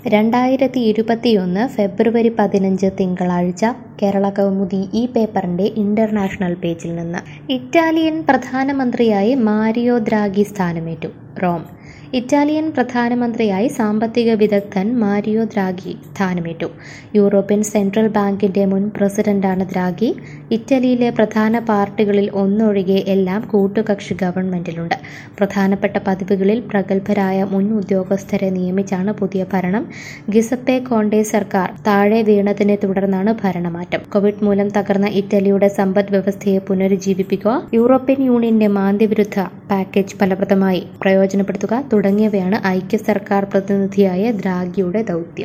രണ്ടായിരത്തി ഇരുപത്തിയൊന്ന് ഫെബ്രുവരി പതിനഞ്ച് തിങ്കളാഴ്ച കേരള കൗമുദി ഈ പേപ്പറിന്റെ ഇന്റർനാഷണൽ പേജിൽ നിന്ന് ഇറ്റാലിയൻ പ്രധാനമന്ത്രിയായി മാരിയോ ദ്രാഗി സ്ഥാനമേറ്റു റോം ഇറ്റാലിയൻ പ്രധാനമന്ത്രിയായി സാമ്പത്തിക വിദഗ്ധൻ മാരിയോ ദ്രാഗി സ്ഥാനമേറ്റു യൂറോപ്യൻ സെൻട്രൽ ബാങ്കിന്റെ മുൻ പ്രസിഡന്റാണ് ദ്രാഗി ഇറ്റലിയിലെ പ്രധാന പാർട്ടികളിൽ ഒന്നൊഴികെ എല്ലാം കൂട്ടുകക്ഷി ഗവൺമെന്റിലുണ്ട് പ്രധാനപ്പെട്ട പദവികളിൽ പ്രഗത്ഭരായ മുൻ ഉദ്യോഗസ്ഥരെ നിയമിച്ചാണ് പുതിയ ഭരണം ഗിസപ്പെ കോണ്ടെ സർക്കാർ താഴെ വീണതിനെ തുടർന്നാണ് ഭരണമാറ്റം കോവിഡ് മൂലം തകർന്ന ഇറ്റലിയുടെ സമ്പദ് വ്യവസ്ഥയെ പുനരുജ്ജീവിപ്പിക്കുക യൂറോപ്യൻ യൂണിയന്റെ മാന്ദ്യവിരുദ്ധ പാക്കേജ് ഫലപ്രദമായി പ്രയോജനപ്പെടുത്തുക തുടങ്ങിയവയാണ് ഐക്യ സർക്കാർ പ്രതിനിധിയായ ദ്രാഗിയുടെ ദൗത്യം